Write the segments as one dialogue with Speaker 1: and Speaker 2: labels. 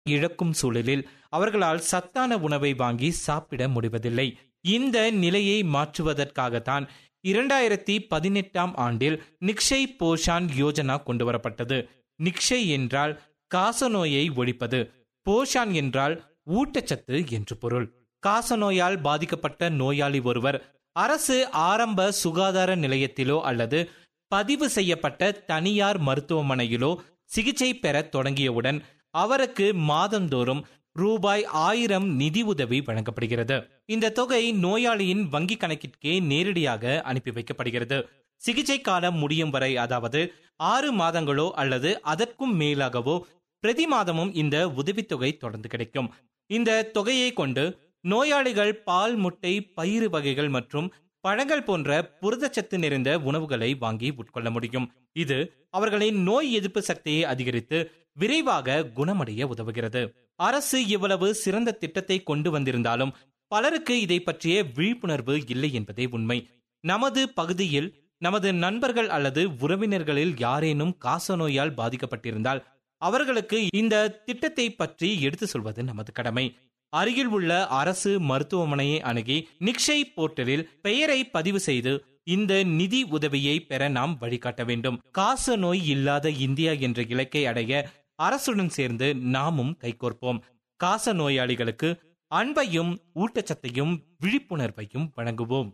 Speaker 1: இழக்கும் சூழலில் அவர்களால் சத்தான உணவை வாங்கி சாப்பிட முடிவதில்லை இந்த நிலையை மாற்றுவதற்காகத்தான் இரண்டாயிரத்தி பதினெட்டாம் ஆண்டில் நிக்ஷய் போஷான் யோஜனா கொண்டு வரப்பட்டது நிக்ஷய் என்றால் காசநோயை ஒழிப்பது போஷான் என்றால் ஊட்டச்சத்து என்று பொருள் காசநோயால் பாதிக்கப்பட்ட நோயாளி ஒருவர் அரசு ஆரம்ப சுகாதார நிலையத்திலோ அல்லது பதிவு செய்யப்பட்ட தனியார் மருத்துவமனையிலோ சிகிச்சை பெற தொடங்கியவுடன் அவருக்கு மாதந்தோறும் ரூபாய் ஆயிரம் நிதி உதவி வழங்கப்படுகிறது இந்த தொகை நோயாளியின் வங்கி கணக்கிற்கே நேரடியாக அனுப்பி வைக்கப்படுகிறது சிகிச்சை காலம் முடியும் வரை அதாவது ஆறு மாதங்களோ அல்லது அதற்கும் மேலாகவோ பிரதி மாதமும் இந்த உதவித்தொகை தொடர்ந்து கிடைக்கும் இந்த தொகையை கொண்டு நோயாளிகள் பால் முட்டை பயிறு வகைகள் மற்றும் பழங்கள் போன்ற புரதச்சத்து நிறைந்த உணவுகளை வாங்கி உட்கொள்ள முடியும் இது அவர்களின் நோய் எதிர்ப்பு சக்தியை அதிகரித்து விரைவாக குணமடைய உதவுகிறது அரசு இவ்வளவு சிறந்த திட்டத்தை கொண்டு வந்திருந்தாலும் பலருக்கு இதை பற்றிய விழிப்புணர்வு இல்லை என்பதே உண்மை நமது பகுதியில் நமது நண்பர்கள் அல்லது உறவினர்களில் யாரேனும் காசநோயால் பாதிக்கப்பட்டிருந்தால் அவர்களுக்கு இந்த திட்டத்தை பற்றி எடுத்து சொல்வது நமது கடமை அருகில் உள்ள அரசு மருத்துவமனையை அணுகி நிக்ஷய் போர்ட்டலில் பெயரை பதிவு செய்து இந்த நிதி உதவியை பெற நாம் வழிகாட்ட வேண்டும் காச நோய் இல்லாத இந்தியா என்ற இலக்கை அடைய அரசுடன் சேர்ந்து நாமும் கைகோர்ப்போம் காச நோயாளிகளுக்கு அன்பையும் ஊட்டச்சத்தையும் விழிப்புணர்வையும் வழங்குவோம்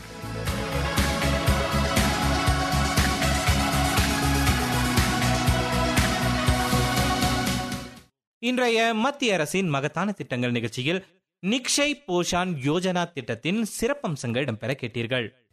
Speaker 1: இன்றைய மத்திய அரசின் மகத்தான திட்டங்கள் நிகழ்ச்சியில் நிக்ஷய் போஷான் யோஜனா திட்டத்தின் சிறப்பம்சங்கள் இடம்பெற கேட்டீர்கள்